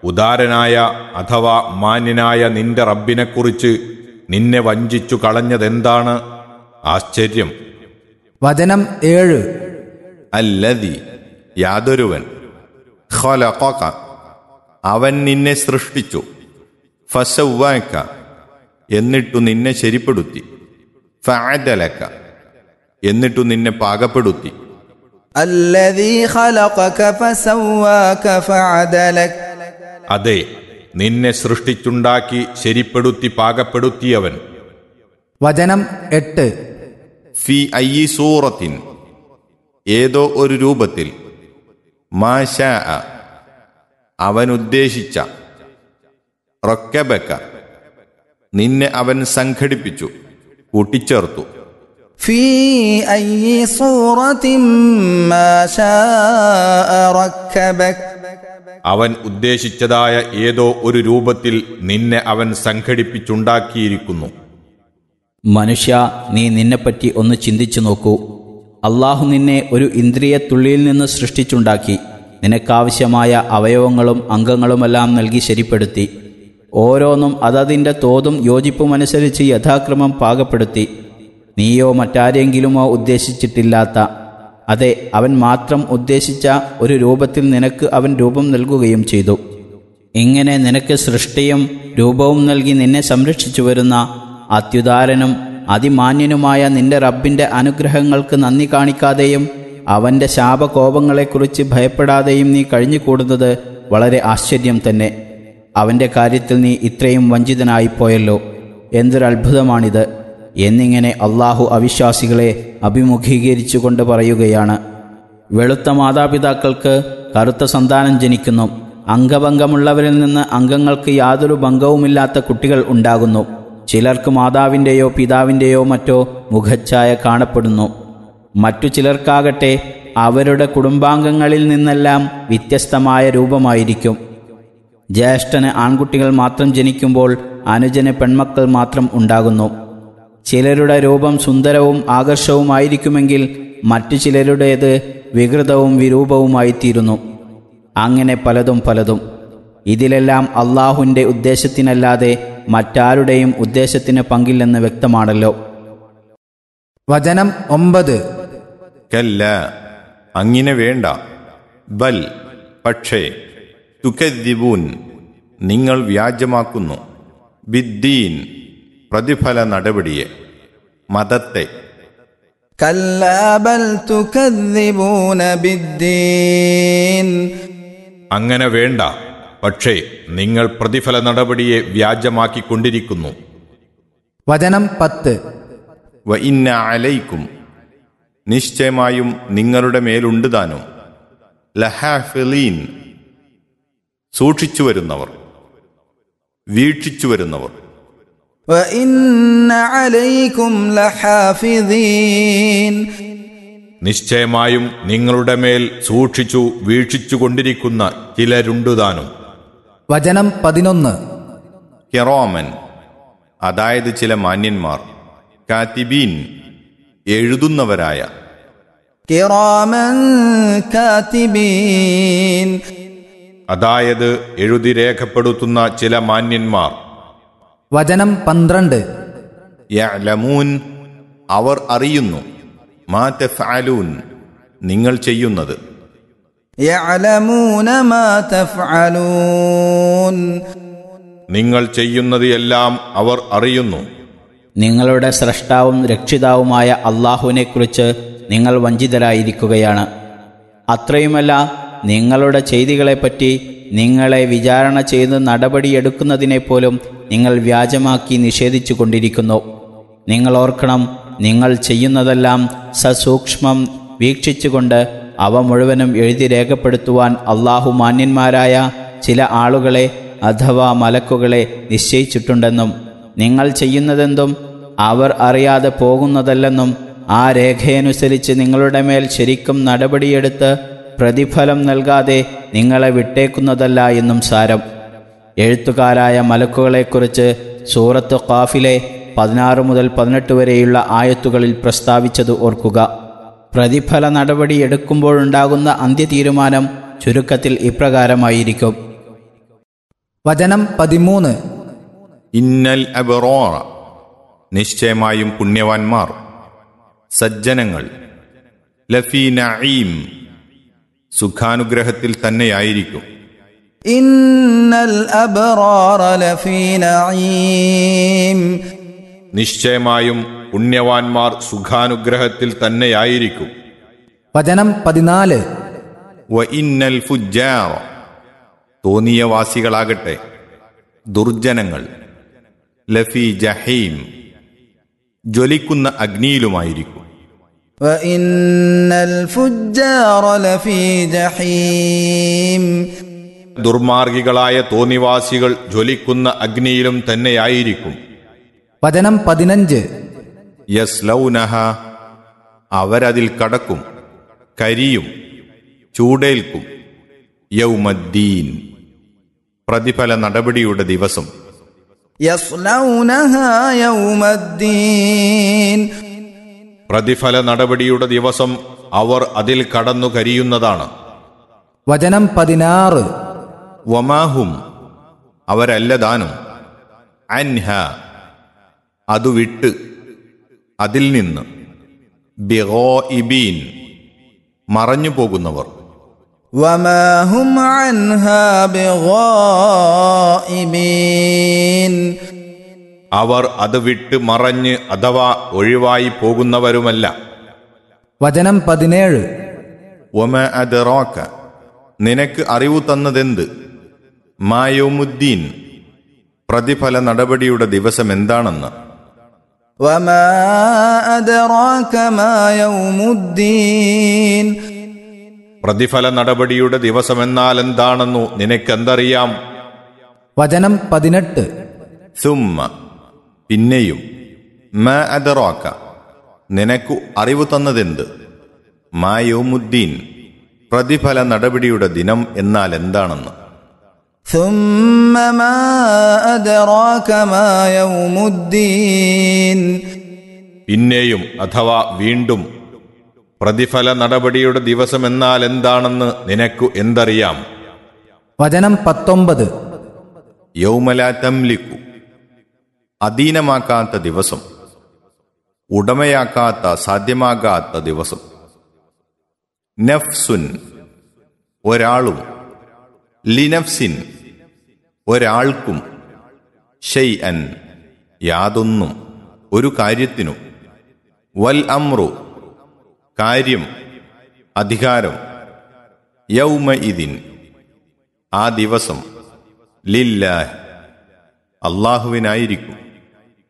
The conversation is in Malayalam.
ഉദാരനായ അഥവാ മാന്യനായ നിന്റെ റബ്ബിനെക്കുറിച്ച് നിന്നെ വഞ്ചിച്ചു കളഞ്ഞതെന്താണ് ആശ്ചര്യം വചനം ഏഴ് അല്ലതി യാതൊരുവൻ ഖലഖക അവൻ നിന്നെ സൃഷ്ടിച്ചു ഫസവ്വാക്ക എന്നിട്ടു നിന്നെ ശരിപ്പെടുത്തി ഫഅദലക എന്നിട്ടു നിന്നെ പാകപ്പെടുത്തി الذي خلقك فسواك فعدلك അതെ നിന്നെ സൃഷ്ടിച്ചുണ്ടാക്കി ശരിപ്പെടുത്തി പാകപ്പെടുത്തിയവൻ വചനം എട്ട് ഫി ഐ സൂറത്തിൻ ഏതോ ഒരു രൂപത്തിൽ മാഷ അവൻ ഉദ്ദേശിച്ച റൊക്കബക്ക നിന്നെ അവൻ സംഘടിപ്പിച്ചു കൂട്ടിച്ചേർത്തു في أي صورة ما شاء ركبك അവൻ ഉദ്ദേശിച്ചതായ ഏതോ ഒരു രൂപത്തിൽ നിന്നെ അവൻ സംഘടിപ്പിച്ചുണ്ടാക്കിയിരിക്കുന്നു മനുഷ്യ നീ നിന്നെപ്പറ്റി ഒന്ന് ചിന്തിച്ചു നോക്കൂ അള്ളാഹു നിന്നെ ഒരു ഇന്ദ്രിയത്തുള്ളിയിൽ നിന്ന് സൃഷ്ടിച്ചുണ്ടാക്കി നിനക്കാവശ്യമായ അവയവങ്ങളും അംഗങ്ങളുമെല്ലാം നൽകി ശരിപ്പെടുത്തി ഓരോന്നും അതതിൻ്റെ തോതും യോജിപ്പുമനുസരിച്ച് യഥാക്രമം പാകപ്പെടുത്തി നീയോ മറ്റാരെങ്കിലുമോ ഉദ്ദേശിച്ചിട്ടില്ലാത്ത അതെ അവൻ മാത്രം ഉദ്ദേശിച്ച ഒരു രൂപത്തിൽ നിനക്ക് അവൻ രൂപം നൽകുകയും ചെയ്തു ഇങ്ങനെ നിനക്ക് സൃഷ്ടിയും രൂപവും നൽകി നിന്നെ സംരക്ഷിച്ചു വരുന്ന അത്യുദാരനും അതിമാന്യനുമായ നിന്റെ റബ്ബിന്റെ അനുഗ്രഹങ്ങൾക്ക് നന്ദി കാണിക്കാതെയും അവന്റെ ശാപകോപങ്ങളെക്കുറിച്ച് ഭയപ്പെടാതെയും നീ കഴിഞ്ഞുകൂടുന്നത് വളരെ ആശ്ചര്യം തന്നെ അവന്റെ കാര്യത്തിൽ നീ ഇത്രയും വഞ്ചിതനായിപ്പോയല്ലോ എന്തൊരത്ഭുതമാണിത് എന്നിങ്ങനെ അള്ളാഹു അവിശ്വാസികളെ അഭിമുഖീകരിച്ചുകൊണ്ട് പറയുകയാണ് വെളുത്ത മാതാപിതാക്കൾക്ക് കറുത്ത സന്താനം ജനിക്കുന്നു അംഗഭംഗമുള്ളവരിൽ നിന്ന് അംഗങ്ങൾക്ക് യാതൊരു ഭംഗവുമില്ലാത്ത കുട്ടികൾ ഉണ്ടാകുന്നു ചിലർക്ക് മാതാവിൻ്റെയോ പിതാവിൻ്റെയോ മറ്റോ മുഖച്ഛായ കാണപ്പെടുന്നു മറ്റു ചിലർക്കാകട്ടെ അവരുടെ കുടുംബാംഗങ്ങളിൽ നിന്നെല്ലാം വ്യത്യസ്തമായ രൂപമായിരിക്കും ജ്യേഷ്ഠന് ആൺകുട്ടികൾ മാത്രം ജനിക്കുമ്പോൾ അനുജന് പെൺമക്കൾ മാത്രം ഉണ്ടാകുന്നു ചിലരുടെ രൂപം സുന്ദരവും ആകർഷവുമായിരിക്കുമെങ്കിൽ മറ്റു ചിലരുടേത് വികൃതവും വിരൂപവുമായിത്തീരുന്നു അങ്ങനെ പലതും പലതും ഇതിലെല്ലാം അള്ളാഹുവിൻ്റെ ഉദ്ദേശത്തിനല്ലാതെ മറ്റാരുടെയും ഉദ്ദേശത്തിന് പങ്കില്ലെന്ന് വ്യക്തമാണല്ലോ വചനം ഒമ്പത് കല്ല അങ്ങനെ വേണ്ട ബൽ പക്ഷേ തുക്കദ്ദിബൂൻ നിങ്ങൾ വ്യാജമാക്കുന്നു ബിദ്ദീൻ പ്രതിഫല നടപടിയെ മതത്തെ كلا بل تكذبون بالدين അങ്ങനെ വേണ്ട പക്ഷേ നിങ്ങൾ പ്രതിഫല നടപടിയെ വ്യാജമാക്കിക്കൊണ്ടിരിക്കുന്നു വചനം പത്ത് വ ഇന്ന അലൈക്കും നിശ്ചയമായും നിങ്ങളുടെ മേലുണ്ട് താനും ലഹാഫിലീൻ സൂക്ഷിച്ചു വരുന്നവർ വീക്ഷിച്ചു വരുന്നവർ وإن عليكم لحافظين നിശ്ചയമായും നിങ്ങളുടെ മേൽ സൂക്ഷിച്ചു വീക്ഷിച്ചുകൊണ്ടിരിക്കുന്ന ചിലരുണ്ടുതാനും വചനം പതിനൊന്ന് കെറോമൻ അതായത് ചില മാന്യന്മാർ കാത്തിബീൻ എഴുതുന്നവരായ كراما كاتبين അതായത് എഴുതി രേഖപ്പെടുത്തുന്ന ചില മാന്യന്മാർ വചനം പന്ത്രണ്ട് യഅലമൂൻ അവർ അറിയുന്നു മാ തഫ്അലൂൻ നിങ്ങൾ ചെയ്യുന്നത് يعلمون ما تفعلون നിങ്ങൾ ചെയ്യുന്നത് എല്ലാം അവർ അറിയുന്നു നിങ്ങളുടെ സ്രഷ്ടാവും രക്ഷിതാവുമായ അള്ളാഹുവിനെക്കുറിച്ച് നിങ്ങൾ വഞ്ചിതരായിരിക്കുകയാണ് അത്രയുമല്ല നിങ്ങളുടെ ചെയ്തികളെപ്പറ്റി നിങ്ങളെ വിചാരണ ചെയ്ത് നടപടിയെടുക്കുന്നതിനെ പോലും നിങ്ങൾ വ്യാജമാക്കി നിഷേധിച്ചു കൊണ്ടിരിക്കുന്നു നിങ്ങൾ ഓർക്കണം നിങ്ങൾ ചെയ്യുന്നതെല്ലാം സസൂക്ഷ്മം വീക്ഷിച്ചുകൊണ്ട് അവ മുഴുവനും എഴുതി രേഖപ്പെടുത്തുവാൻ അള്ളാഹു മാന്യന്മാരായ ചില ആളുകളെ അഥവാ മലക്കുകളെ നിശ്ചയിച്ചിട്ടുണ്ടെന്നും നിങ്ങൾ ചെയ്യുന്നതെന്തും അവർ അറിയാതെ പോകുന്നതല്ലെന്നും ആ രേഖയനുസരിച്ച് നിങ്ങളുടെ മേൽ ശരിക്കും നടപടിയെടുത്ത് പ്രതിഫലം നൽകാതെ നിങ്ങളെ വിട്ടേക്കുന്നതല്ല എന്നും സാരം എഴുത്തുകാരായ മലക്കുകളെക്കുറിച്ച് സൂറത്ത് ഖാഫിലെ പതിനാറ് മുതൽ പതിനെട്ട് വരെയുള്ള ആയത്തുകളിൽ പ്രസ്താവിച്ചത് ഓർക്കുക പ്രതിഫല നടപടി എടുക്കുമ്പോഴുണ്ടാകുന്ന അന്ത്യതീരുമാനം ചുരുക്കത്തിൽ ഇപ്രകാരമായിരിക്കും വചനം പതിമൂന്ന് ഇന്നൽ അബറോറ നിശ്ചയമായും പുണ്യവാന്മാർ സജ്ജനങ്ങൾ ലഫീ നഈം സുഖാനുഗ്രഹത്തിൽ തന്നെയായിരിക്കും إن الأبرار لفي نعيم നിശ്ചയമായും പുണ്യവാന്മാർ സുഖാനുഗ്രഹത്തിൽ തന്നെയായിരിക്കും വചനം പതിനാല് വ ഇന്നൽ ഫുജാറ തോന്നിയവാസികളാകട്ടെ ദുർജനങ്ങൾ ലഫി ജഹീം ജ്വലിക്കുന്ന അഗ്നിയിലുമായിരിക്കും وإن الفجار لفي جحيم ദുർമാർഗികളായ തോന്നിവാസികൾ ജ്വലിക്കുന്ന അഗ്നിയിലും തന്നെയായിരിക്കും വചനം പതിനഞ്ച് യസ്ലൗനഹ അവരതിൽ കടക്കും കരിയും ചൂടേൽക്കും യൗമദ്ദീൻ പ്രതിഫല നടപടിയുടെ ദിവസം يصلونها يوم الدين പ്രതിഫല നടപടിയുടെ ദിവസം അവർ അതിൽ കടന്നു കരിയുന്നതാണ് വചനം പതിനാറ് വമാഹും അവരല്ലതാനും അൻഹ അതു വിട്ട് അതിൽ നിന്ന് ബിഗോ ഇബീൻ മറഞ്ഞു പോകുന്നവർ وما هم عنها بغائبين അവർ അത് വിട്ട് മറഞ്ഞ് അഥവാ ഒഴിവായി പോകുന്നവരുമല്ല വചനം പതിനേഴ് ഒമ അദറോക്ക നിനക്ക് അറിവു തന്നതെന്ത് മായോമുദ്ദീൻ പ്രതിഫല നടപടിയുടെ ദിവസം എന്താണെന്ന് وما أدراك ما يوم الدين പ്രതിഫല നടപടിയുടെ ദിവസമെന്നാൽ എന്താണെന്നു നിനക്കെന്തറിയാം വചനം പതിനെട്ട് സുമ്മ പിന്നെയും മ അദറോക്ക നിനക്കു അറിവു തന്നതെന്ത് മായോമുദ്ദീൻ പ്രതിഫല നടപടിയുടെ ദിനം എന്നാൽ എന്താണെന്ന് ثم ما أدراك ما يوم الدين പിന്നെയും അഥവാ വീണ്ടും പ്രതിഫല നടപടിയുടെ ദിവസം എന്നാൽ എന്താണെന്ന് നിനക്കു എന്തറിയാം വചനം പത്തൊമ്പത് യൗമല തംലിക്കു അധീനമാക്കാത്ത ദിവസം ഉടമയാക്കാത്ത സാധ്യമാകാത്ത ദിവസം നഫ്സുൻ ഒരാളും ലിനഫ്സിൻ ഒരാൾക്കും ഷെയ് അൻ യാതൊന്നും ഒരു കാര്യത്തിനും വൽ അമ്രു കാര്യം അധികാരം യൗമ ഇതിൻ ആ ദിവസം ലില്ലാഹ് അള്ളാഹുവിനായിരിക്കും